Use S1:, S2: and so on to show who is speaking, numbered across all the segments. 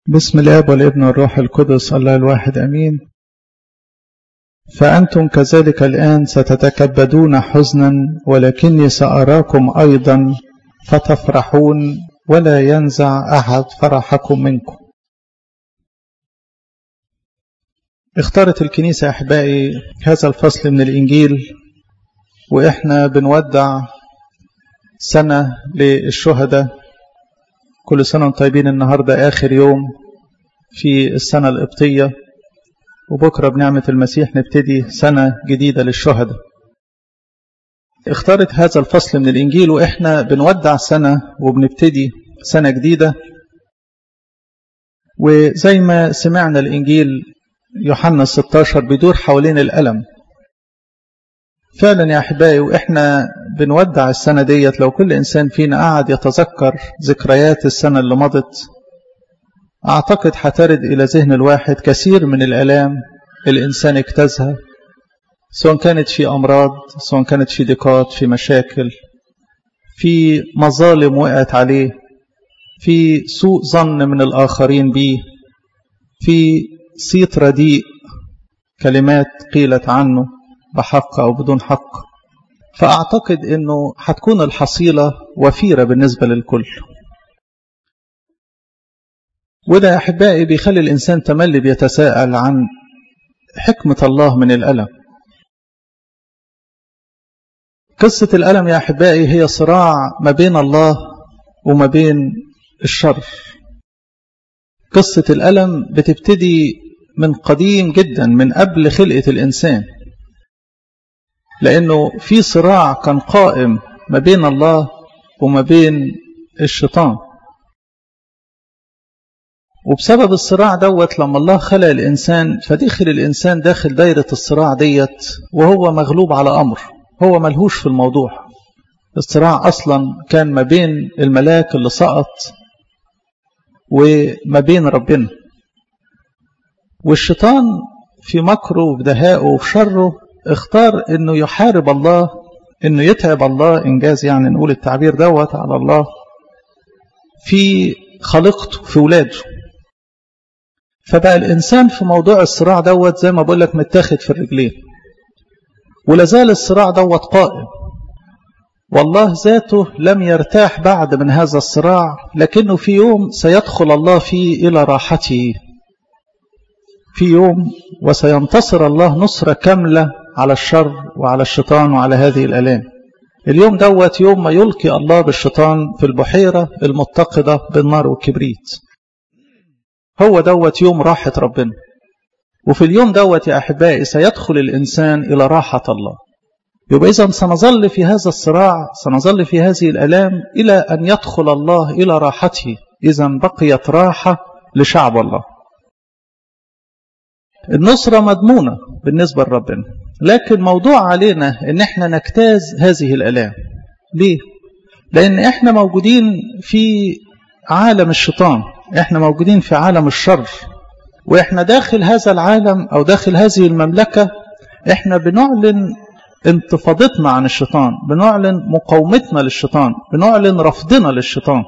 S1: بسم الاب والابن والروح القدس الله الواحد امين فانتم كذلك الان ستتكبدون حزنا ولكني ساراكم ايضا فتفرحون ولا ينزع احد فرحكم منكم اختارت الكنيسه احبائي هذا الفصل من الانجيل واحنا بنودع سنه للشهداء كل سنة وانتم طيبين النهاردة آخر يوم في السنة القبطية وبكرة بنعمة المسيح نبتدي سنة جديدة للشهداء اختارت هذا الفصل من الإنجيل وإحنا بنودع سنة وبنبتدي سنة جديدة وزي ما سمعنا الإنجيل يوحنا 16 بيدور حوالين الألم فعلا يا أحبائي وإحنا بنودع السنة ديت لو كل إنسان فينا قعد يتذكر ذكريات السنة اللي مضت أعتقد هترد إلى ذهن الواحد كثير من الآلام الإنسان اجتازها سواء كانت في أمراض سواء كانت في ضيقات في مشاكل في مظالم وقعت عليه في سوء ظن من الآخرين به في صيت رديء كلمات قيلت عنه بحق أو بدون حق فأعتقد أنه هتكون الحصيلة وفيرة بالنسبة للكل وده يا أحبائي بيخلي الإنسان تملي بيتساءل عن حكمة الله من الألم قصة الألم يا أحبائي هي صراع ما بين الله وما بين الشر قصة الألم بتبتدي من قديم جدا من قبل خلقة الإنسان لأنه في صراع كان قائم ما بين الله وما بين الشيطان وبسبب الصراع دوت لما الله خلق الإنسان فدخل الإنسان داخل دايرة الصراع ديت وهو مغلوب على أمر هو ملهوش في الموضوع الصراع أصلا كان ما بين الملاك اللي سقط وما بين ربنا والشيطان في مكره وفي دهائه وفي شره اختار انه يحارب الله انه يتعب الله انجاز يعني نقول التعبير دوت على الله في خلقته في ولاده فبقى الانسان في موضوع الصراع دوت زي ما بقول لك متاخد في الرجلين ولازال الصراع دوت قائم والله ذاته لم يرتاح بعد من هذا الصراع لكنه في يوم سيدخل الله فيه الى راحته في يوم وسينتصر الله نصرة كاملة على الشر وعلى الشيطان وعلى هذه الآلام اليوم دوت يوم ما يلقي الله بالشيطان في البحيرة المتقدة بالنار والكبريت هو دوت يوم راحة ربنا وفي اليوم دوت يا أحبائي سيدخل الإنسان إلى راحة الله يبقى إذا سنظل في هذا الصراع سنظل في هذه الألام إلى أن يدخل الله إلى راحته إذا بقيت راحة لشعب الله النصرة مضمونة بالنسبة لربنا لكن موضوع علينا ان احنا نجتاز هذه الالام ليه لان احنا موجودين في عالم الشيطان احنا موجودين في عالم الشر واحنا داخل هذا العالم او داخل هذه المملكة احنا بنعلن انتفاضتنا عن الشيطان بنعلن مقاومتنا للشيطان بنعلن رفضنا للشيطان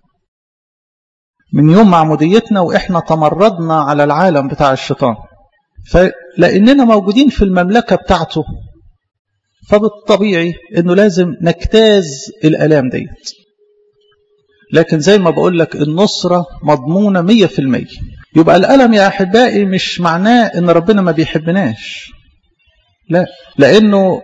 S1: من يوم معموديتنا واحنا تمردنا على العالم بتاع الشيطان فلأننا موجودين في المملكة بتاعته فبالطبيعي أنه لازم نجتاز الألام ديت لكن زي ما بقول لك النصرة مضمونة مية في المية يبقى الألم يا أحبائي مش معناه أن ربنا ما بيحبناش لا لأنه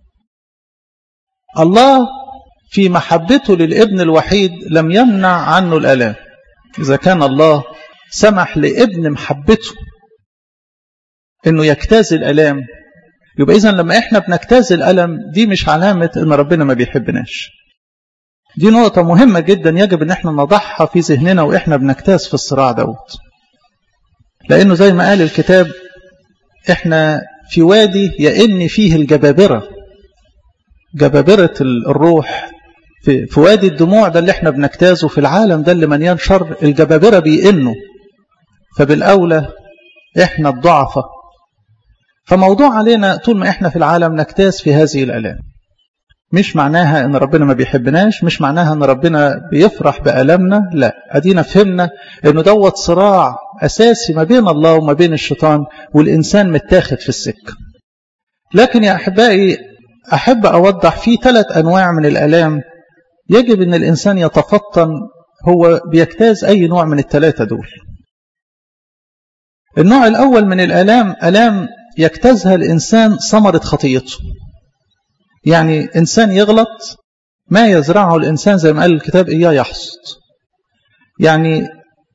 S1: الله في محبته للابن الوحيد لم يمنع عنه الألام إذا كان الله سمح لابن محبته انه يجتاز الالام يبقى اذا لما احنا بنجتاز الالم دي مش علامه ان ربنا ما بيحبناش دي نقطه مهمه جدا يجب ان احنا نضعها في ذهننا واحنا بنجتاز في الصراع دوت لانه زي ما قال الكتاب احنا في وادي يئن فيه الجبابره جبابره الروح في, في وادي الدموع ده اللي احنا بنجتازه في العالم ده اللي مليان شر الجبابره بيئنوا فبالاولى احنا الضعفه فموضوع علينا طول ما احنا في العالم نجتاز في هذه الالام مش معناها ان ربنا ما بيحبناش مش معناها ان ربنا بيفرح بألمنا لا ادينا فهمنا انه دوت صراع اساسي ما بين الله وما بين الشيطان والانسان متاخد في السكه لكن يا احبائي احب اوضح في ثلاث انواع من الالام يجب ان الانسان يتفطن هو بيجتاز اي نوع من الثلاثه دول النوع الاول من الالام الام يجتازها الانسان ثمره خطيته يعني إنسان يغلط ما يزرعه الإنسان زي ما قال الكتاب إياه يحصد يعني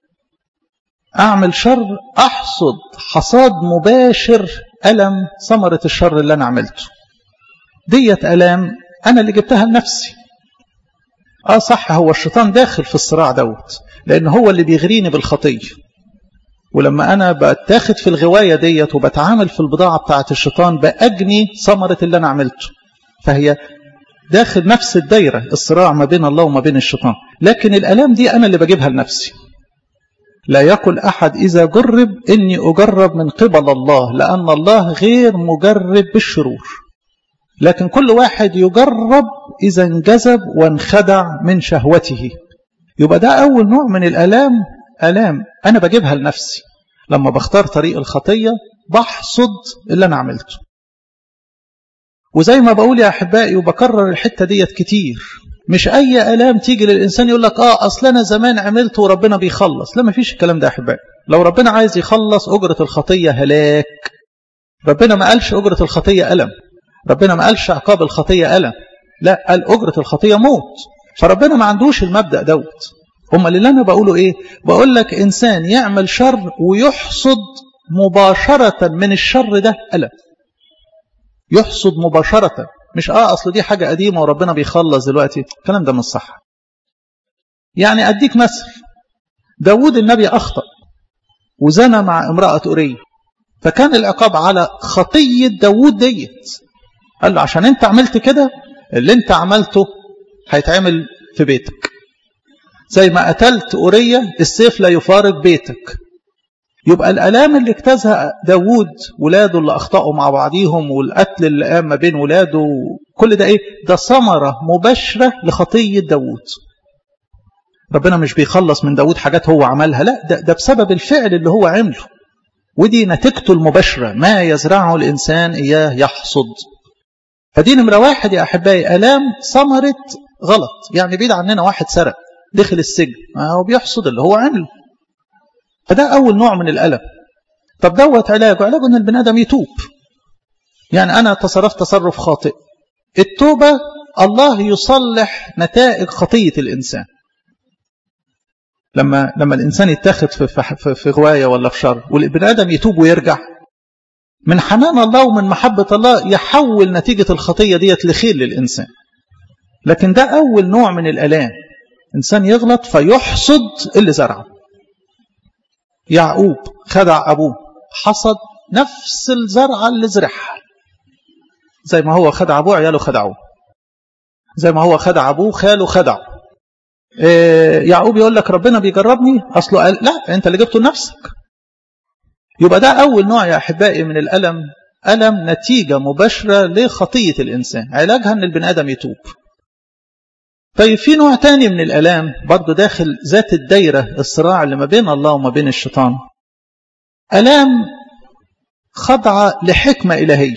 S1: أعمل شر أحصد حصاد مباشر ألم ثمرة الشر اللي أنا عملته ديت ألام أنا اللي جبتها لنفسي آه صح هو الشيطان داخل في الصراع دوت لأن هو اللي بيغريني بالخطية ولما أنا بتاخد في الغواية ديت وبتعامل في البضاعة بتاعة الشيطان بأجني ثمرة اللي أنا عملته فهي داخل نفس الدايرة الصراع ما بين الله وما بين الشيطان لكن الألام دي أنا اللي بجيبها لنفسي لا يقل أحد إذا جرب إني أجرب من قبل الله لأن الله غير مجرب بالشرور لكن كل واحد يجرب إذا انجذب وانخدع من شهوته يبقى ده أول نوع من الألام ألام أنا بجيبها لنفسي لما بختار طريق الخطية بحصد اللي أنا عملته وزي ما بقول يا أحبائي وبكرر الحتة ديت كتير مش أي ألام تيجي للإنسان يقول لك آه أصل أنا زمان عملت وربنا بيخلص لا ما فيش الكلام ده يا أحبائي لو ربنا عايز يخلص أجرة الخطية هلاك ربنا ما قالش أجرة الخطية ألم ربنا ما قالش عقاب الخطية ألم لا قال أجرة الخطية موت فربنا ما عندوش المبدأ دوت أمال اللي أنا بقوله إيه بقول لك إنسان يعمل شر ويحصد مباشرة من الشر ده ألم يحصد مباشرة مش اه اصل دي حاجة قديمة وربنا بيخلص دلوقتي الكلام ده مش صح يعني اديك مثل داود النبي اخطأ وزنى مع امرأة أورية فكان العقاب على خطية داود ديت قال له عشان انت عملت كده اللي انت عملته هيتعمل في بيتك زي ما قتلت أورية السيف لا يفارق بيتك يبقى الألام اللي اجتازها داوود ولاده اللي أخطأوا مع بعضيهم والقتل اللي قام ما بين ولاده كل ده إيه ده ثمرة مباشرة لخطية داوود ربنا مش بيخلص من داوود حاجات هو عملها لا ده, ده بسبب الفعل اللي هو عمله ودي نتيجته المباشرة ما يزرعه الإنسان إياه يحصد فدي نمرة واحد يا أحبائي ألام ثمرة غلط يعني بعيد عننا واحد سرق دخل السجن هو بيحصد اللي هو عمله فده أول نوع من الألم طب دوت علاجه علاجه أن البني آدم يتوب يعني أنا تصرفت تصرف خاطئ التوبة الله يصلح نتائج خطية الإنسان لما لما الإنسان يتاخد في, في, في غواية ولا في شر والبني آدم يتوب ويرجع من حنان الله ومن محبة الله يحول نتيجة الخطية ديت لخير للإنسان لكن ده أول نوع من الألام إنسان يغلط فيحصد اللي زرعه يعقوب خدع أبوه حصد نفس الزرعة اللي زرعها زي ما هو خدع أبوه عياله خدعوه زي ما هو خدع أبوه خاله خدعه إيه يعقوب يقول لك ربنا بيجربني أصله قال لا أنت اللي جبته لنفسك يبقى ده أول نوع يا أحبائي من الألم ألم نتيجة مباشرة لخطية الإنسان علاجها أن البني آدم يتوب طيب في نوع تاني من الألام برضه داخل ذات الدايرة الصراع اللي ما بين الله وما بين الشيطان ألام خضعة لحكمة إلهية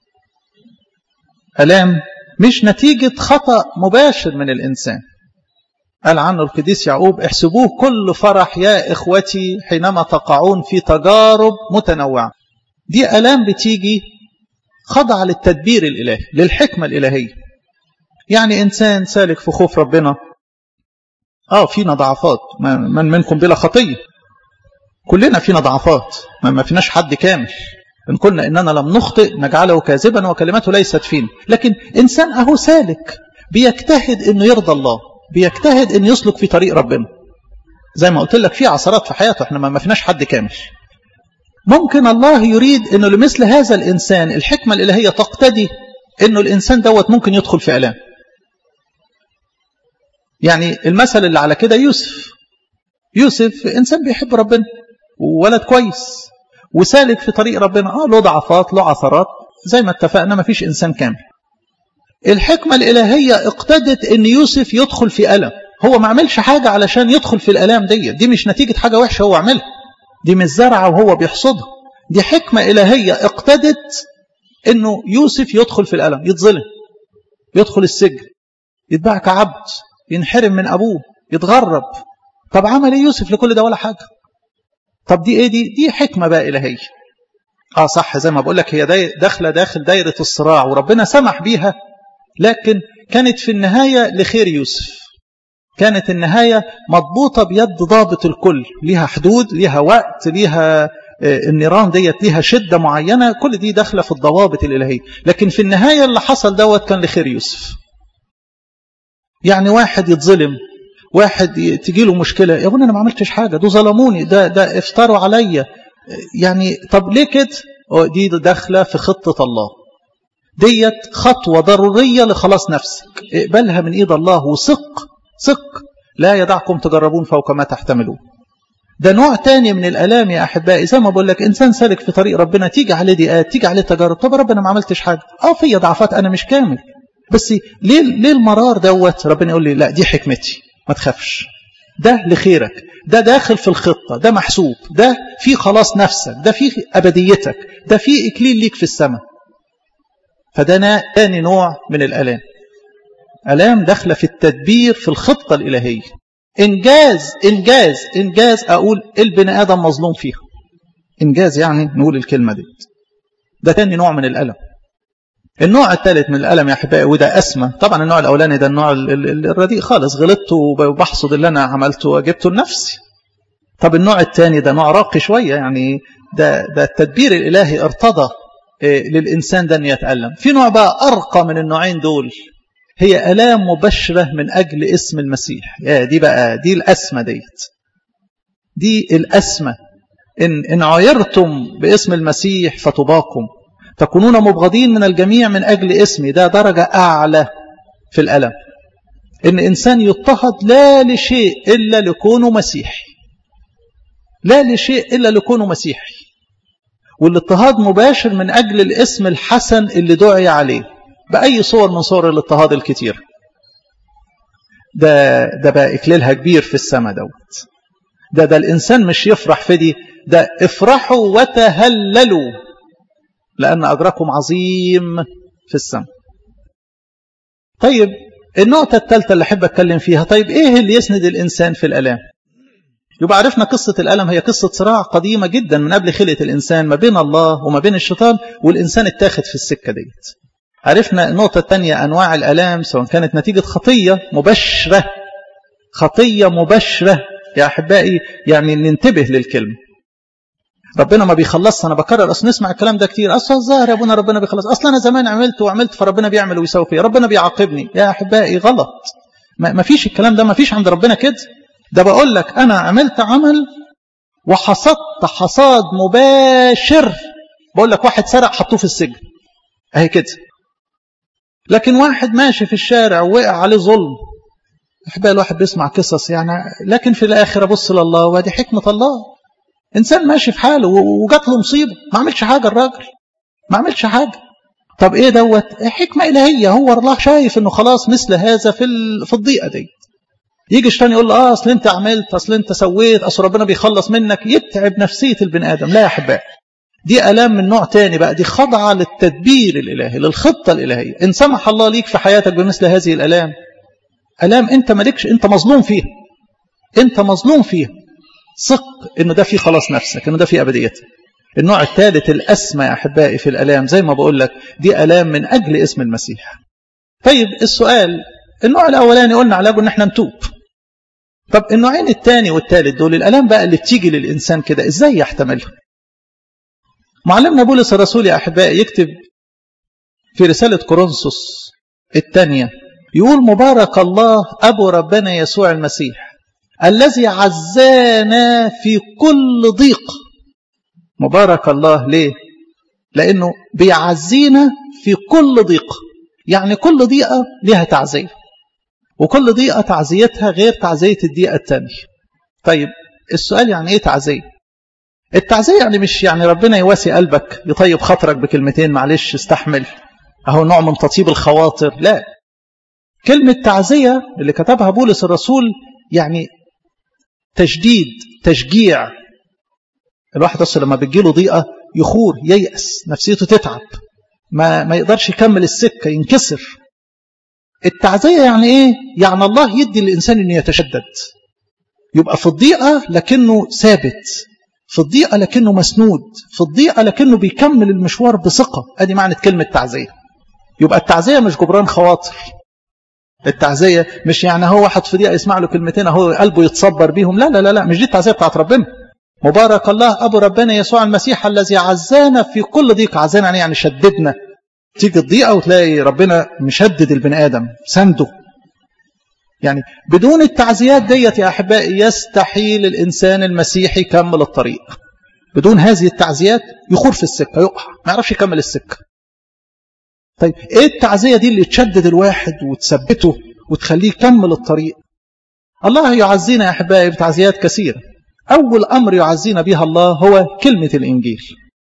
S1: ألام مش نتيجة خطأ مباشر من الإنسان قال عنه القديس يعقوب احسبوه كل فرح يا إخوتي حينما تقعون في تجارب متنوعة دي ألام بتيجي خضع للتدبير الإلهي للحكمة الإلهية يعني إنسان سالك في خوف ربنا آه فينا ضعفات من منكم بلا خطية كلنا فينا ضعفات ما فيناش حد كامل إن قلنا إننا لم نخطئ نجعله كاذبا وكلمته ليست فينا لكن إنسان أهو سالك بيجتهد إنه يرضى الله بيجتهد إنه يسلك في طريق ربنا زي ما قلت لك في عثرات في حياته احنا ما فيناش حد كامل ممكن الله يريد انه لمثل هذا الانسان الحكمه الالهيه تقتدي انه الانسان دوت ممكن يدخل في الام يعني المثل اللي على كده يوسف يوسف انسان بيحب ربنا وولد كويس وسالك في طريق ربنا اه له ضعفات له عثرات زي ما اتفقنا ما فيش انسان كامل الحكمة الإلهية اقتدت ان يوسف يدخل في ألم هو ما عملش حاجة علشان يدخل في الألام دي دي مش نتيجة حاجة وحشة هو عملها دي مش زرعة وهو بيحصدها دي حكمة إلهية اقتدت انه يوسف يدخل في الألم يتظلم يدخل السجن يتباع كعبد ينحرم من أبوه يتغرب طب عمل ايه يوسف لكل ده ولا حاجة طب دي ايه دي دي حكمة بقى إلهية اه صح زي ما بقول لك هي داخله داخل دايرة الصراع وربنا سمح بيها لكن كانت في النهاية لخير يوسف كانت النهاية مضبوطة بيد ضابط الكل ليها حدود ليها وقت ليها النيران ديت ليها شدة معينة كل دي داخلة في الضوابط الإلهية لكن في النهاية اللي حصل دوت كان لخير يوسف يعني واحد يتظلم واحد تجي له مشكلة يا ابني أنا ما عملتش حاجة دول ظلموني ده ده افتروا عليا يعني طب ليه كده دي داخلة في خطة الله ديت خطوة ضرورية لخلاص نفسك اقبلها من ايد الله وثق ثق لا يدعكم تجربون فوق ما تحتملون ده نوع تاني من الالام يا احبائي زي ما بقول لك انسان سالك في طريق ربنا تيجي عليه ضيقات تيجي عليه تجارب طب ربنا ما عملتش حاجه اه في ضعفات انا مش كامل بس ليه ليه المرار دوت ربنا يقول لي لا دي حكمتي ما تخافش ده لخيرك ده داخل في الخطة ده محسوب ده في خلاص نفسك ده في أبديتك ده في إكليل ليك في السماء فده تاني نوع من الألام ألام داخلة في التدبير في الخطة الإلهية إنجاز إنجاز إنجاز أقول البني آدم مظلوم فيها إنجاز يعني نقول الكلمة دي ده تاني نوع من الألم النوع الثالث من الألم يا أحبائي وده أسمى طبعا النوع الأولاني ده النوع الرديء خالص غلطت وبحصد اللي أنا عملته وجبته لنفسي طب النوع الثاني ده نوع راقي شوية يعني ده, ده التدبير الإلهي ارتضى للإنسان ده أن يتألم في نوع بقى أرقى من النوعين دول هي ألام مبشرة من أجل اسم المسيح يا دي بقى دي الأسمى ديت دي الأسمى إن, إن عيرتم باسم المسيح فتباكم تكونون مبغضين من الجميع من أجل اسمي ده درجة أعلى في الألم إن إنسان يضطهد لا لشيء إلا لكونه مسيحي لا لشيء إلا لكونه مسيحي والاضطهاد مباشر من أجل الاسم الحسن اللي دعي عليه بأي صور من صور الاضطهاد الكتير ده ده بقى إكليلها كبير في السماء دوت ده ده الإنسان مش يفرح في دي ده افرحوا وتهللوا لأن أجركم عظيم في السماء طيب النقطة الثالثة اللي أحب أتكلم فيها طيب إيه اللي يسند الإنسان في الألام يبقى عرفنا قصة الألم هي قصة صراع قديمة جدا من قبل خلقة الإنسان ما بين الله وما بين الشيطان والإنسان اتاخد في السكة ديت عرفنا النقطة الثانية أنواع الألام سواء كانت نتيجة خطية مبشرة خطية مبشرة يا أحبائي يعني ننتبه للكلمة ربنا ما بيخلصش انا بكرر اصل نسمع الكلام ده كتير اصل الظاهر يا ابونا ربنا بيخلص اصل انا زمان عملت وعملت فربنا بيعمل ويسوي فيا ربنا بيعاقبني يا احبائي غلط ما فيش الكلام ده ما فيش عند ربنا كده ده بقول لك انا عملت عمل وحصدت حصاد مباشر بقول لك واحد سرق حطوه في السجن اهي كده لكن واحد ماشي في الشارع ووقع عليه ظلم احبائي الواحد بيسمع قصص يعني لكن في الاخر ابص لله وادي حكمه الله انسان ماشي في حاله وجات له مصيبه ما عملش حاجه الراجل ما عملش حاجه طب ايه دوت حكمه الهيه هو الله شايف انه خلاص مثل هذا في في الضيقه دي يجي الشيطان يقول له اه اصل انت عملت اصل انت سويت اصل ربنا بيخلص منك يتعب نفسيه البني ادم لا يا احبائي دي الام من نوع تاني بقى دي خاضعه للتدبير الالهي للخطه الالهيه ان سمح الله ليك في حياتك بمثل هذه الالام الام انت مالكش انت مظلوم فيها انت مظلوم فيها ثق انه ده فيه خلاص نفسك انه ده فيه ابديتك النوع الثالث الاسمى يا احبائي في الالام زي ما بقول لك دي الام من اجل اسم المسيح طيب السؤال النوع الاولاني قلنا علاجه ان احنا نتوب طب النوعين الثاني والثالث دول الالام بقى اللي بتيجي للانسان كده ازاي يحتملها معلمنا بولس الرسول يا احبائي يكتب في رساله كورنثوس الثانيه يقول مبارك الله ابو ربنا يسوع المسيح الذي عزانا في كل ضيق مبارك الله ليه لأنه بيعزينا في كل ضيق يعني كل ضيقة لها تعزية وكل ضيقة تعزيتها غير تعزية الضيقة الثانية طيب السؤال يعني ايه تعزية التعزية يعني مش يعني ربنا يواسي قلبك يطيب خاطرك بكلمتين معلش استحمل أهو نوع من تطيب الخواطر لا كلمة تعزية اللي كتبها بولس الرسول يعني تشديد تشجيع الواحد أصلا لما بتجيله ضيقة يخور ييأس نفسيته تتعب ما, ما يقدرش يكمل السكة ينكسر التعزية يعني ايه يعني الله يدي الإنسان أن يتشدد يبقى في الضيقة لكنه ثابت في الضيقة لكنه مسنود في الضيقة لكنه بيكمل المشوار بثقة ادي معنى كلمة تعزية يبقى التعزية مش جبران خواطر التعزية مش يعني هو واحد في ضيقة يسمع له كلمتين هو قلبه يتصبر بيهم لا لا لا لا مش دي التعزية بتاعت ربنا مبارك الله أبو ربنا يسوع المسيح الذي عزانا في كل ضيق عزانا يعني شددنا تيجي الضيقة وتلاقي ربنا مشدد البني آدم سنده يعني بدون التعزيات ديت يا أحبائي يستحيل الإنسان المسيحي يكمل الطريق بدون هذه التعزيات يخور في السكة يقع ما يعرفش يكمل السكة طيب ايه التعزية دي اللي تشدد الواحد وتثبته وتخليه يكمل الطريق الله يعزينا يا أحبائي بتعزيات كثيرة أول أمر يعزينا بها الله هو كلمة الإنجيل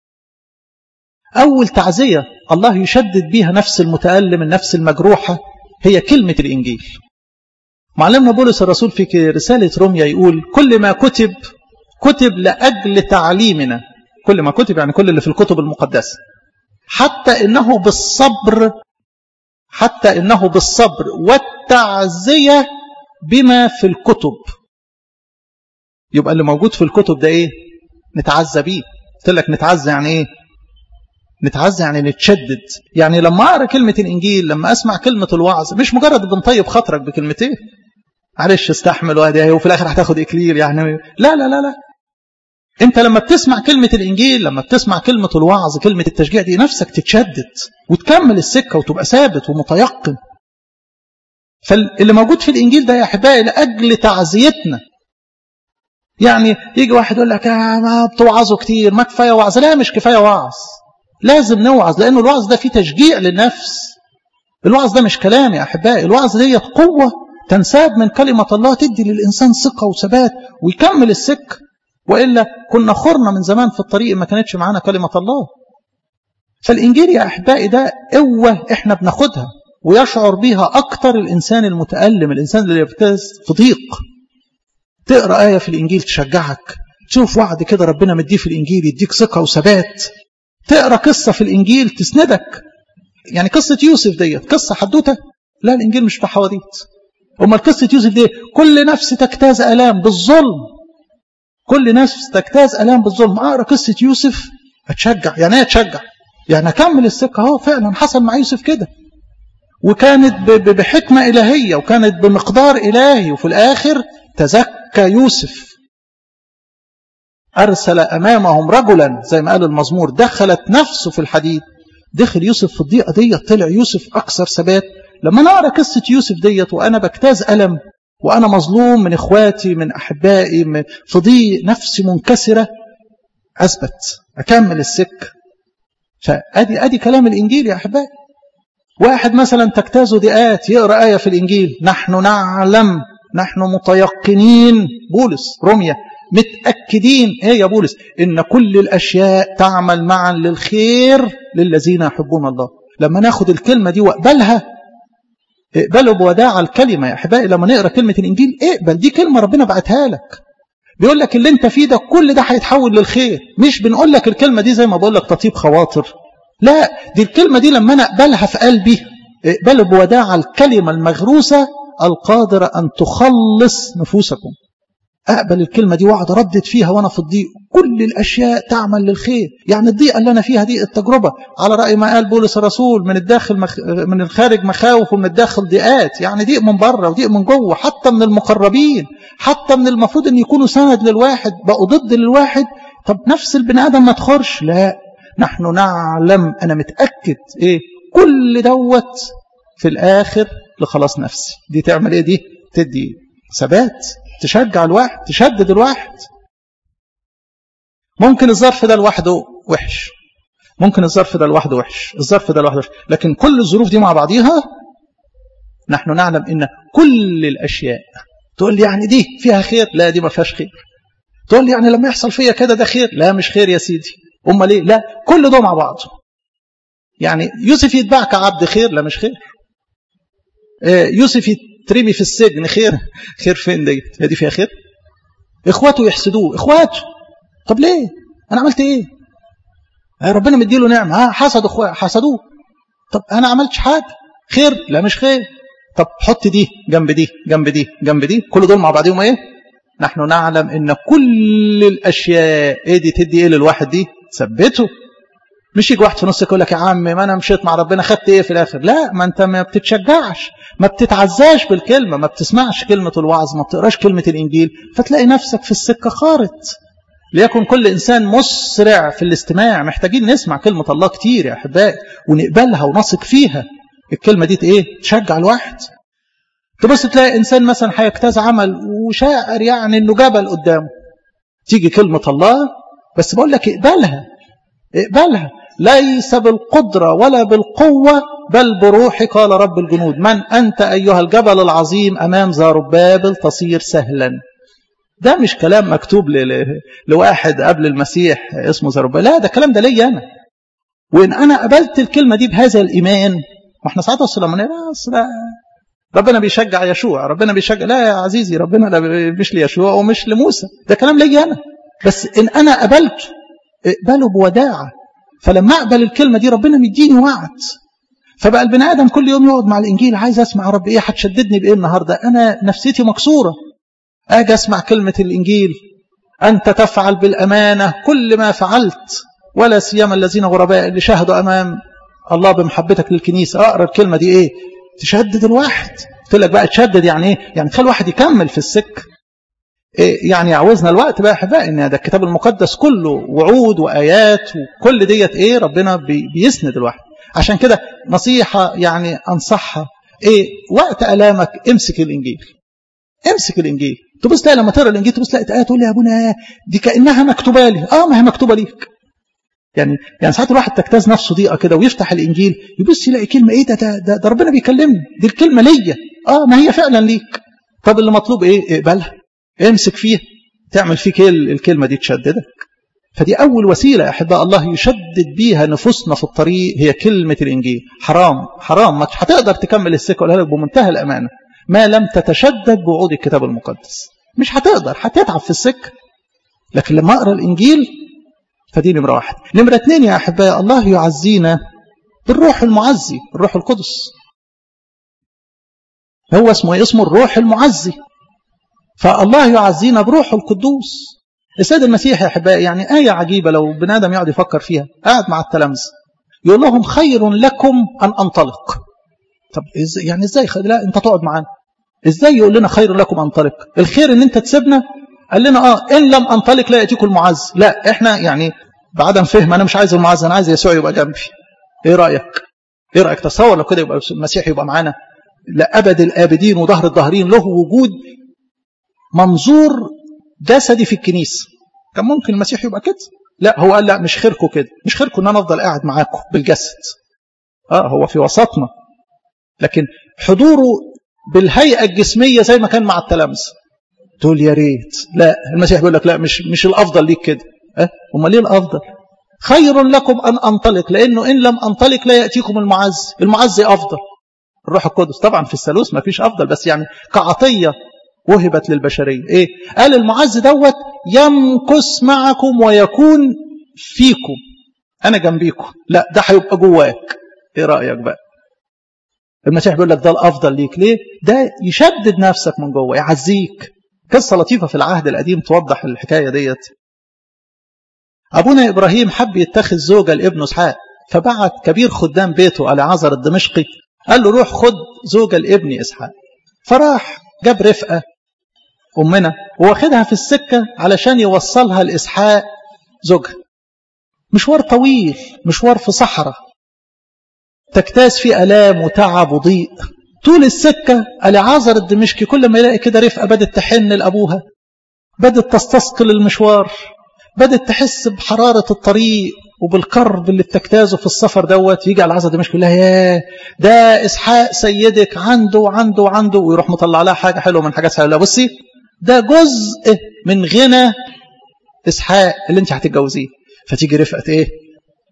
S1: أول تعزية الله يشدد بها نفس المتألم النفس المجروحة هي كلمة الإنجيل معلمنا بولس الرسول في رسالة روميا يقول كل ما كتب كتب لأجل تعليمنا كل ما كتب يعني كل اللي في الكتب المقدسة حتى إنه بالصبر حتى إنه بالصبر والتعزية بما في الكتب يبقى اللي موجود في الكتب ده إيه نتعزى بيه قلت لك نتعزى يعني إيه نتعزى يعني نتشدد يعني لما أقرأ كلمة الإنجيل لما أسمع كلمة الوعظ مش مجرد بنطيب خاطرك بكلمتين معلش استحمل وادي وفي الآخر هتاخد إكليل يعني لا لا لا لا انت لما بتسمع كلمة الإنجيل لما بتسمع كلمة الوعظ كلمة التشجيع دي نفسك تتشدد وتكمل السكة وتبقى ثابت ومتيقن فاللي موجود في الإنجيل ده يا أحبائي لأجل تعزيتنا يعني يجي واحد يقول لك آه ما بتوعظوا كتير ما كفاية وعظ لا مش كفاية وعظ لازم نوعظ لأنه الوعظ ده فيه تشجيع للنفس الوعظ ده مش كلام يا أحبائي الوعظ دي قوة تنساب من كلمة الله تدي للإنسان ثقة وثبات ويكمل السكة وإلا كنا خرنا من زمان في الطريق ما كانتش معانا كلمة الله فالإنجيل يا أحبائي ده قوة إحنا بناخدها ويشعر بيها أكتر الإنسان المتألم الإنسان اللي يبتز في ضيق تقرأ آية في الإنجيل تشجعك تشوف وعد كده ربنا مديه في الإنجيل يديك ثقة وثبات تقرأ قصة في الإنجيل تسندك يعني قصة يوسف ديت قصة حدوتة لا الإنجيل مش بتاع حواديت أمال قصة يوسف دي كل نفس تجتاز ألام بالظلم كل نفس تجتاز ألام بالظلم أقرأ قصة يوسف أتشجع يعني ايه أتشجع يعني أكمل السكة أهو فعلا حصل مع يوسف كده وكانت بحكمة إلهية وكانت بمقدار إلهي وفي الآخر تزكى يوسف أرسل أمامهم رجلا زي ما قال المزمور دخلت نفسه في الحديد دخل يوسف في الضيقة دي طلع يوسف أكثر ثبات لما نقرأ قصة يوسف ديت وأنا بجتاز ألم وأنا مظلوم من إخواتي من أحبائي من في ضيق نفسي منكسرة أثبت أكمل السك فأدي أدي كلام الإنجيل يا أحبائي واحد مثلا تجتاز ضيقات يقرأ آية في الإنجيل نحن نعلم نحن متيقنين بولس روميا متأكدين ايه يا بولس ان كل الاشياء تعمل معا للخير للذين يحبون الله لما ناخد الكلمة دي واقبلها اقبلوا بوداع الكلمة يا احبائي لما نقرأ كلمة الانجيل اقبل دي كلمة ربنا بعتها لك بيقول لك اللي انت فيه ده كل ده هيتحول للخير مش بنقول لك الكلمة دي زي ما بقول لك تطيب خواطر لا دي الكلمة دي لما انا اقبلها في قلبي اقبلوا بوداع الكلمة المغروسة القادرة أن تخلص نفوسكم أقبل الكلمة دي واقعد أردد فيها وأنا في الضيق كل الأشياء تعمل للخير يعني الضيقة اللي أنا فيها دي التجربة على رأي ما قال بولس الرسول من الداخل مخ... من الخارج مخاوف ومن الداخل ضيقات يعني ضيق من بره وضيق من جوه حتى من المقربين حتى من المفروض أن يكونوا سند للواحد بقوا ضد للواحد طب نفس البني آدم ما تخرش لا نحن نعلم أنا متأكد إيه كل دوت في الآخر لخلاص نفسي دي تعمل إيه دي تدي ثبات تشجع الواحد تشدد الواحد ممكن الظرف ده لوحده وحش ممكن الظرف ده لوحده وحش الظرف ده لوحده وحش لكن كل الظروف دي مع بعضيها نحن نعلم ان كل الاشياء تقول لي يعني دي فيها خير لا دي ما فيهاش خير تقول لي يعني لما يحصل فيا كده ده خير لا مش خير يا سيدي امال ليه لا كل ده مع بعض يعني يوسف يتباع كعبد خير لا مش خير يوسف يترمي في السجن خير خير فين دي هي دي فيها خير اخواته يحسدوه اخواته طب ليه انا عملت ايه ربنا مديله نعمه ها حسدوا اخوه حسدوه طب انا عملتش حاجه خير لا مش خير طب حط دي جنب دي جنب دي جنب دي كل دول مع بعضهم ايه نحن نعلم ان كل الاشياء ايه دي تدي ايه للواحد دي ثبته مش يجي واحد في نص يقول لك يا عم ما انا مشيت مع ربنا خدت ايه في الاخر لا ما انت ما بتتشجعش ما بتتعزاش بالكلمه ما بتسمعش كلمه الوعظ ما بتقراش كلمه الانجيل فتلاقي نفسك في السكه خارط ليكن كل انسان مسرع في الاستماع محتاجين نسمع كلمه الله كتير يا احبائي ونقبلها ونثق فيها الكلمه دي ايه تشجع الواحد تبص تلاقي انسان مثلا هيجتاز عمل وشاعر يعني انه جبل قدامه تيجي كلمه الله بس بقول لك اقبلها اقبلها ليس بالقدرة ولا بالقوة بل بروحي قال رب الجنود من أنت أيها الجبل العظيم أمام زاربابل تصير سهلا ده مش كلام مكتوب لواحد قبل المسيح اسمه زاربابل لا ده الكلام ده ليا أنا وإن أنا قبلت الكلمة دي بهذا الإيمان ما احنا ساعات السلام ربنا بيشجع يشوع ربنا بيشجع لا يا عزيزي ربنا لا مش ليشوع ومش لموسى ده كلام ليا أنا بس إن أنا قبلته اقبله بوداعة فلما اقبل الكلمة دي ربنا مديني وعد فبقى البني آدم كل يوم يقعد مع الإنجيل عايز أسمع رب إيه هتشددني بإيه النهاردة أنا نفسيتي مكسورة أجي أسمع كلمة الإنجيل أنت تفعل بالأمانة كل ما فعلت ولا سيما الذين غرباء اللي شاهدوا أمام الله بمحبتك للكنيسة أقرأ الكلمة دي إيه تشدد الواحد قلت لك بقى تشدد يعني إيه يعني تخلي الواحد يكمل في السكه يعني عاوزنا الوقت بقى احبائي ان ده الكتاب المقدس كله وعود وايات وكل ديت ايه ربنا بي بيسند الواحد عشان كده نصيحه يعني انصحها ايه وقت الامك امسك الانجيل امسك الانجيل تبص تلاقي لما تقرا الانجيل تبص تلاقي ايه تقول لي يا ابونا دي كانها مكتوبه لي اه ما هي مكتوبه ليك يعني يعني ساعات الواحد تجتاز نفسه ضيقه كده ويفتح الانجيل يبص يلاقي كلمه ايه ده ده, ده, ده ربنا بيكلمني دي الكلمه ليا اه ما هي فعلا ليك طب اللي مطلوب ايه اقبلها امسك فيها تعمل فيك ايه الكلمة دي تشددك فدي أول وسيلة أحباء الله يشدد بيها نفوسنا في الطريق هي كلمة الإنجيل حرام حرام ما هتقدر تكمل السكة ولا لك بمنتهى الأمانة ما لم تتشدد بوعود الكتاب المقدس مش هتقدر هتتعب في السكة لكن لما أقرأ الإنجيل فدي نمرة واحد نمرة اتنين يا أحباء الله يعزينا بالروح المعزي الروح القدس هو اسمه اسمه الروح المعزي فالله يعزينا بروح القدوس السيد المسيح يا احبائي يعني آية عجيبة لو بني آدم يقعد يفكر فيها قاعد مع التلامذة يقول لهم خير لكم أن أنطلق طب إزاي يعني ازاي لا انت تقعد معانا ازاي يقول لنا خير لكم انطلق الخير ان انت تسيبنا قال لنا اه ان لم انطلق لا ياتيكم المعز لا احنا يعني بعدم فهم انا مش عايز المعز انا عايز يسوع يبقى جنبي ايه رايك ايه رايك تصور لو كده يبقى المسيح يبقى معانا لابد الابدين وظهر الظاهرين له وجود منظور جسدي في الكنيسة كان ممكن المسيح يبقى كده لا هو قال لا مش خيركم كده مش خيركم ان انا افضل قاعد معاكم بالجسد اه هو في وسطنا لكن حضوره بالهيئة الجسمية زي ما كان مع التلامذة تقول يا ريت لا المسيح بيقول لك لا مش مش الافضل ليك كده اه امال ليه الافضل خير لكم ان انطلق لانه ان لم انطلق لا ياتيكم المعز المعز افضل الروح القدس طبعا في الثالوث ما فيش افضل بس يعني كعطيه وهبت للبشرية إيه؟ قال المعز دوت يمكث معكم ويكون فيكم أنا جنبيكم لا ده هيبقى جواك إيه رأيك بقى المسيح بيقول لك ده الأفضل ليك ليه ده يشدد نفسك من جوه يعزيك قصة لطيفة في العهد القديم توضح الحكاية ديت أبونا إبراهيم حب يتخذ زوجة لابنه إسحاق فبعت كبير خدام بيته العازر الدمشقي قال له روح خد زوجة لابني إسحاق فراح جاب رفقة أمنا واخدها في السكة علشان يوصلها لإسحاق زوجها مشوار طويل مشوار في صحراء تجتاز فيه ألام وتعب وضيق طول السكة العازر الدمشقي كل ما يلاقي كده رفقة بدت تحن لأبوها بدت تستثقل المشوار بدت تحس بحرارة الطريق وبالكرب اللي بتجتازه في السفر دوت يجي على العزة دمشق يقول لها ياه ده اسحاق سيدك عنده وعنده وعنده ويروح مطلع لها حاجه حلوه من حاجات حلوه بصي ده جزء من غنى اسحاق اللي انت هتتجوزيه فتيجي رفقه ايه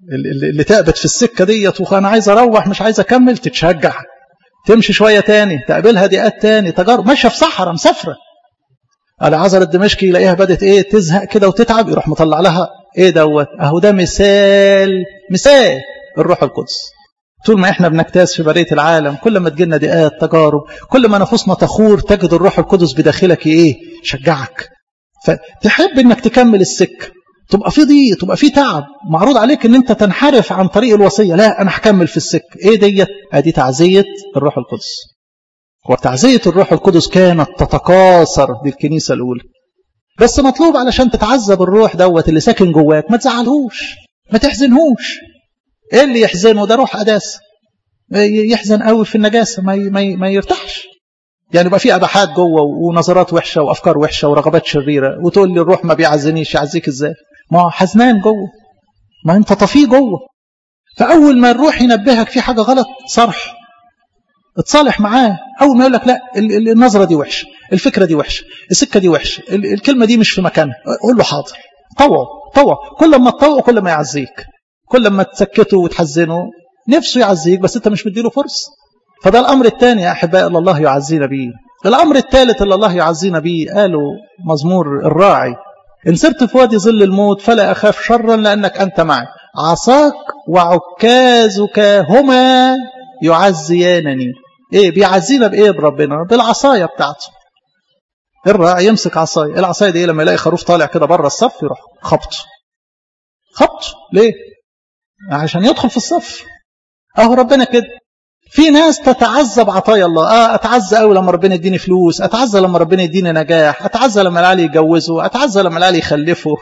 S1: اللي, اللي تعبت في السكة ديت وانا عايز اروح مش عايز اكمل تتشجع تمشي شوية تاني تقابلها دقات تاني تجارب ماشية في صحراء مسافرة على عذر الدمشقي يلاقيها بدت ايه تزهق كده وتتعب يروح مطلع لها ايه دوت اهو ده مثال مثال الروح القدس طول ما احنا بنجتاز في بريه العالم كل ما تجينا ضيقات تجارب كل ما نفوسنا تخور تجد الروح القدس بداخلك ايه شجعك فتحب انك تكمل السكه تبقى في ضيق تبقى في تعب معروض عليك ان انت تنحرف عن طريق الوصيه لا انا هكمل في السكه ايه ديت ادي تعزيه الروح القدس وتعزيه الروح القدس كانت تتكاثر دي الكنيسه الاولى بس مطلوب علشان تتعذب الروح دوت اللي ساكن جواك ما تزعلهوش ما تحزنهوش ايه اللي يحزنه ده روح قداسه يحزن قوي في النجاسه ما ما ما يرتاحش يعني يبقى في اباحات جوه ونظرات وحشه وافكار وحشه ورغبات شريره وتقول لي الروح ما بيعزنيش يعزيك ازاي ما هو حزنان جوه ما انت طفيه جوه فاول ما الروح ينبهك في حاجه غلط صرح اتصالح معاه اول ما يقول لك لا النظره دي وحشه الفكره دي وحشه السكه دي وحشه الكلمه دي مش في مكانها قول له حاضر طوع طوع كل ما تطوع كل ما يعزيك كل ما تسكته وتحزنه نفسه يعزيك بس انت مش مديله فرصه فده الامر الثاني يا احباء اللي الله يعزينا به الامر الثالث اللي الله يعزينا به قالوا مزمور الراعي ان سرت في وادي ظل الموت فلا اخاف شرا لانك انت معي عصاك وعكازك هما يعزيانني ايه بيعزينا بايه بربنا بالعصايه بتاعته الراعي يمسك عصايه العصايه دي لما يلاقي خروف طالع كده بره الصف يروح خبطه خبطه ليه عشان يدخل في الصف اهو ربنا كده في ناس تتعذب عطايا الله اه اتعزى قوي لما ربنا يديني فلوس اتعزى لما ربنا يديني نجاح اتعزى لما العلي يجوزه اتعزى لما العلي يخلفه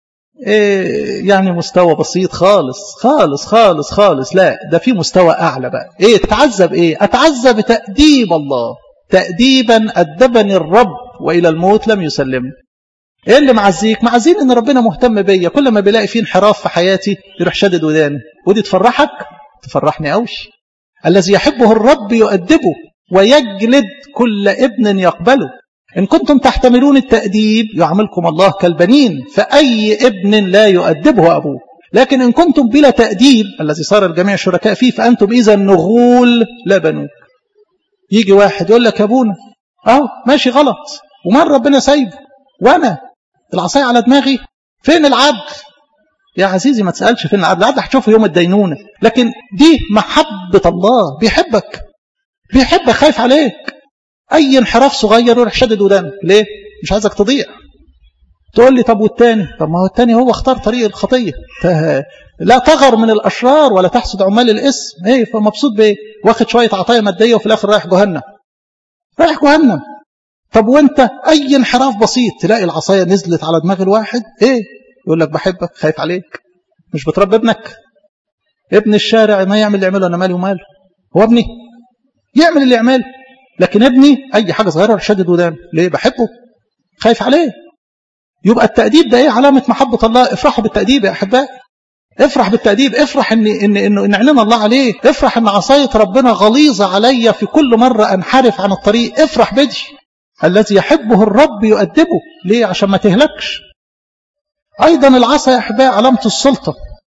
S1: إيه يعني مستوى بسيط خالص خالص خالص خالص لا ده في مستوى اعلى بقى ايه اتعذب ايه اتعذب بتاديب الله تاديبا ادبني الرب والى الموت لم يسلمني ايه اللي معزيك معزين ان ربنا مهتم بيا كل ما بيلاقي فيه انحراف في حياتي يروح شادد وداني ودي تفرحك تفرحني قوي الذي يحبه الرب يؤدبه ويجلد كل ابن يقبله إن كنتم تحتملون التأديب يعملكم الله كالبنين فأي ابن لا يؤدبه أبوه لكن إن كنتم بلا تأديب الذي صار الجميع شركاء فيه فأنتم إذا نغول لا بنوك يجي واحد يقول لك يا أبونا أهو ماشي غلط ومال ربنا سايبه وأنا العصاية على دماغي فين العدل يا عزيزي ما تسألش فين العدل العدل هتشوفه يوم الدينونة لكن دي محبة الله بيحبك بيحبك خايف عليك أي انحراف صغير يروح شدد ودانك ليه؟ مش عايزك تضيع تقول لي طب والتاني طب ما هو التاني هو اختار طريق الخطية لا تغر من الأشرار ولا تحسد عمال الاسم ايه فمبسوط بايه واخد شوية عطايا مادية وفي الآخر رايح جهنم رايح جهنم طب وانت اي انحراف بسيط تلاقي العصاية نزلت على دماغ الواحد ايه يقول لك بحبك خايف عليك مش بتربي ابنك ابن الشارع ما يعمل اللي يعمله انا مالي وماله هو ابني يعمل اللي يعمله لكن ابني اي حاجه صغيره شدد ودان ليه بحبه خايف عليه يبقى التأديب ده ايه علامه محبه الله افرحوا بالتأديب يا احبائي افرح بالتأديب افرح ان ان ان, إن اعلن الله عليك افرح ان عصايه ربنا غليظه عليا في كل مره انحرف عن الطريق افرح بدي الذي يحبه الرب يؤدبه ليه عشان ما تهلكش ايضا العصا يا احبائي علامه السلطه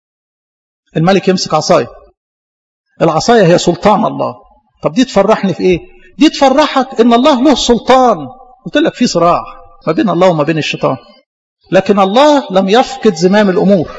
S1: الملك يمسك عصايه العصايه هي سلطان الله طب دي تفرحني في ايه دي تفرحك ان الله له سلطان قلت لك في صراع ما بين الله وما بين الشيطان لكن الله لم يفقد زمام الامور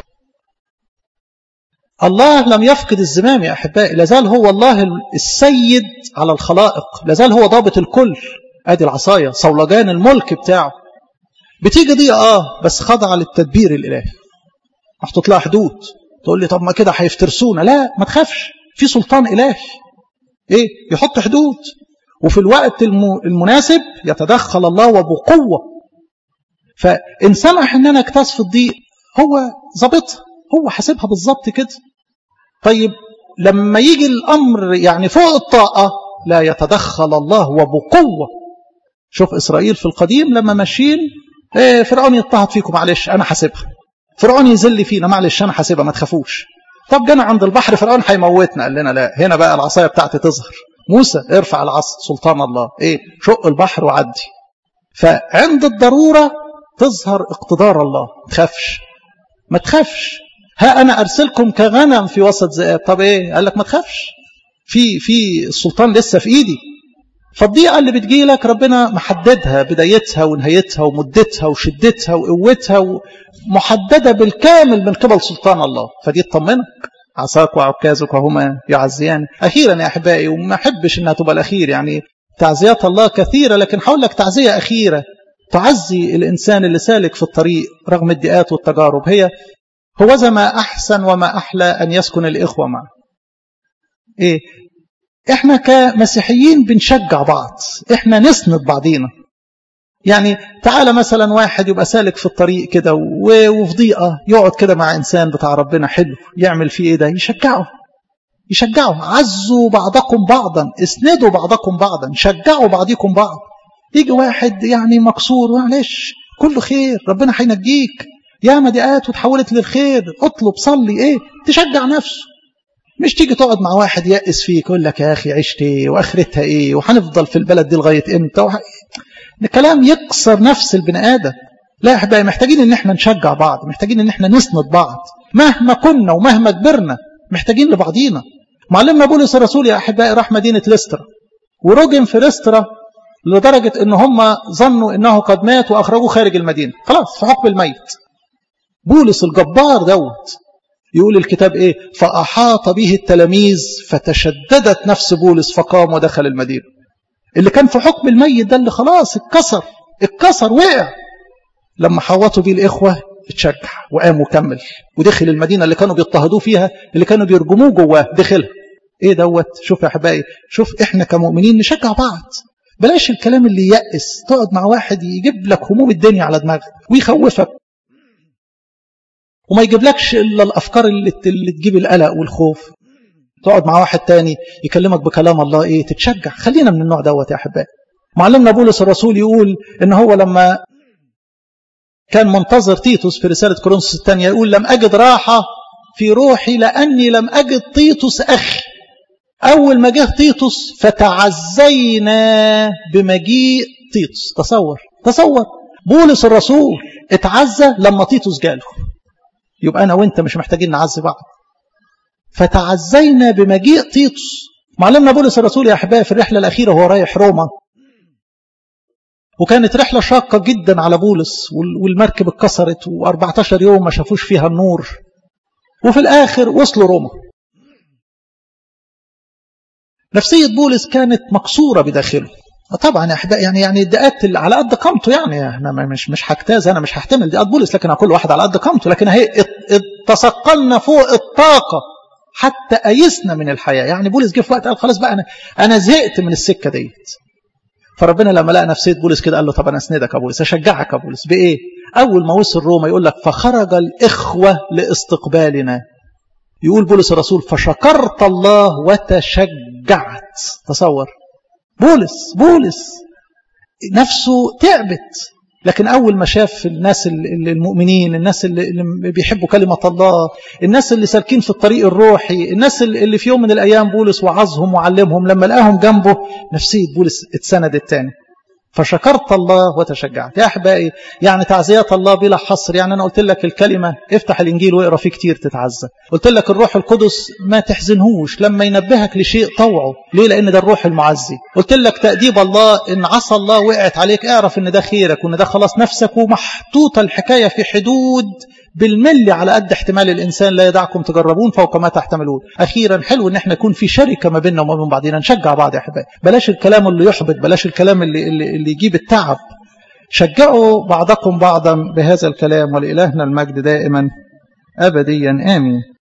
S1: الله لم يفقد الزمام يا احبائي لازال هو الله السيد على الخلائق لازال هو ضابط الكل ادي العصايه صولجان الملك بتاعه بتيجي دي اه بس خاضعه للتدبير الالهي محطوط لها حدود تقول لي طب ما كده هيفترسونا لا ما تخافش في سلطان الهي ايه يحط حدود وفي الوقت المناسب يتدخل الله وبقوه فان سمح ان انا اكتاز في الضيق هو ظابطها هو حاسبها بالظبط كده طيب لما يجي الامر يعني فوق الطاقه لا يتدخل الله وبقوه شوف اسرائيل في القديم لما ماشيين ايه فرعون يضطهد فيكم معلش انا حاسبها فرعون يذل فينا معلش انا حاسبها ما تخافوش طب جينا عند البحر فرعون هيموتنا قال لنا لا هنا بقى العصايه بتاعتي تظهر موسى ارفع العصا سلطان الله ايه شق البحر وعدي فعند الضروره تظهر اقتدار الله ما تخافش ما تخافش ها أنا أرسلكم كغنم في وسط ذئاب طب إيه قال لك ما تخافش في في السلطان لسه في إيدي فالضيقة اللي بتجي لك ربنا محددها بدايتها ونهايتها ومدتها وشدتها وقوتها محددة بالكامل من قبل سلطان الله فدي تطمنك عصاك وعكازك وهما يعزيان أخيرا يا أحبائي وما أحبش أنها تبقى الأخير يعني تعزيات الله كثيرة لكن حول لك تعزية أخيرة تعزي الإنسان اللي سالك في الطريق رغم الدئات والتجارب هي هو ما أحسن وما أحلى أن يسكن الإخوة معه إيه إحنا كمسيحيين بنشجع بعض إحنا نسند بعضينا يعني تعالى مثلا واحد يبقى سالك في الطريق كده وفي ضيقة يقعد كده مع إنسان بتاع ربنا حلو يعمل فيه إيه ده يشجعه يشجعوا عزوا بعضكم بعضا اسندوا بعضكم بعضا شجعوا بعضكم بعض يجي واحد يعني مكسور معلش كله خير ربنا هينجيك يا مديئات وتحولت للخير اطلب صلي ايه تشجع نفسه مش تيجي تقعد مع واحد يأس فيك يقول لك يا اخي عشت ايه واخرتها ايه وهنفضل في البلد دي لغايه امتى وح... كلام يكسر نفس البني ادم لا يا احبائي محتاجين ان احنا نشجع بعض محتاجين ان احنا نسند بعض مهما كنا ومهما كبرنا محتاجين لبعضينا معلمنا بولس الرسول يا احبائي راح مدينه ليسترا ورجم في ليسترا لدرجه ان هم ظنوا انه قد مات واخرجوه خارج المدينه خلاص في حكم الميت بولس الجبار دوت يقول الكتاب ايه فاحاط به التلاميذ فتشددت نفس بولس فقام ودخل المدينه اللي كان في حكم الميت ده اللي خلاص اتكسر اتكسر وقع لما حوطوا بيه الاخوه اتشجع وقام وكمل ودخل المدينه اللي كانوا بيضطهدوه فيها اللي كانوا بيرجموه جواه دخلها ايه دوت شوف يا احبائي شوف احنا كمؤمنين نشجع بعض بلاش الكلام اللي يأس تقعد مع واحد يجيب لك هموم الدنيا على دماغك ويخوفك وما يجيبلكش الا الافكار اللي, اللي تجيب القلق والخوف تقعد مع واحد تاني يكلمك بكلام الله ايه تتشجع خلينا من النوع دوت يا احبائي معلمنا بولس الرسول يقول ان هو لما كان منتظر تيتوس في رسالة كورنثوس الثانية يقول لم أجد راحة في روحي لأني لم أجد تيتوس أخي أول ما جه تيتوس فتعزينا بمجيء تيتوس تصور تصور بولس الرسول اتعزى لما تيتوس جاله يبقى أنا وإنت مش محتاجين نعزي بعض فتعزينا بمجيء تيتوس معلمنا بولس الرسول يا أحبائي في الرحلة الأخيرة وهو رايح روما وكانت رحلة شاقة جدا على بولس والمركب اتكسرت و14 يوم ما شافوش فيها النور وفي الآخر وصلوا روما نفسية بولس كانت مكسورة بداخله طبعا يا احبائي يعني يعني الدقات اللي على قد قامته يعني احنا مش مش هجتاز انا مش هحتمل دقات بولس لكن كل واحد على قد قامته لكن هي تثقلنا فوق الطاقه حتى ايسنا من الحياه يعني بولس جه في وقت قال خلاص بقى انا انا زهقت من السكه ديت فربنا لما لقى نفسيه بولس كده قال له طب انا اسندك يا بولس اشجعك يا بولس بايه اول ما وصل روما يقول لك فخرج الاخوه لاستقبالنا يقول بولس الرسول فشكرت الله وتشجعت تصور بولس بولس نفسه تعبت لكن أول ما شاف الناس المؤمنين الناس اللي بيحبوا كلمة الله الناس اللي سالكين في الطريق الروحي الناس اللي في يوم من الأيام بولس وعظهم وعلمهم لما لقاهم جنبه نفسية بولس اتسندت تاني فشكرت الله وتشجعت يا أحبائي يعني تعزيات الله بلا حصر يعني أنا قلت لك الكلمة افتح الإنجيل واقرأ فيه كتير تتعزى قلت لك الروح القدس ما تحزنهوش لما ينبهك لشيء طوعه ليه لأن ده الروح المعزي قلت لك تأديب الله إن عصى الله وقعت عليك اعرف إن ده خيرك وإن ده خلاص نفسك ومحطوطة الحكاية في حدود بالملي على قد احتمال الإنسان لا يدعكم تجربون فوق ما تحتملون أخيرا حلو إن احنا يكون في شركة ما بيننا وما بين بعضنا نشجع بعض يا أحبائي بلاش الكلام اللي يحبط بلاش الكلام اللي, اللي, اللي يجيب التعب شجعوا بعضكم بعضا بهذا الكلام ولإلهنا المجد دائما أبديا آمين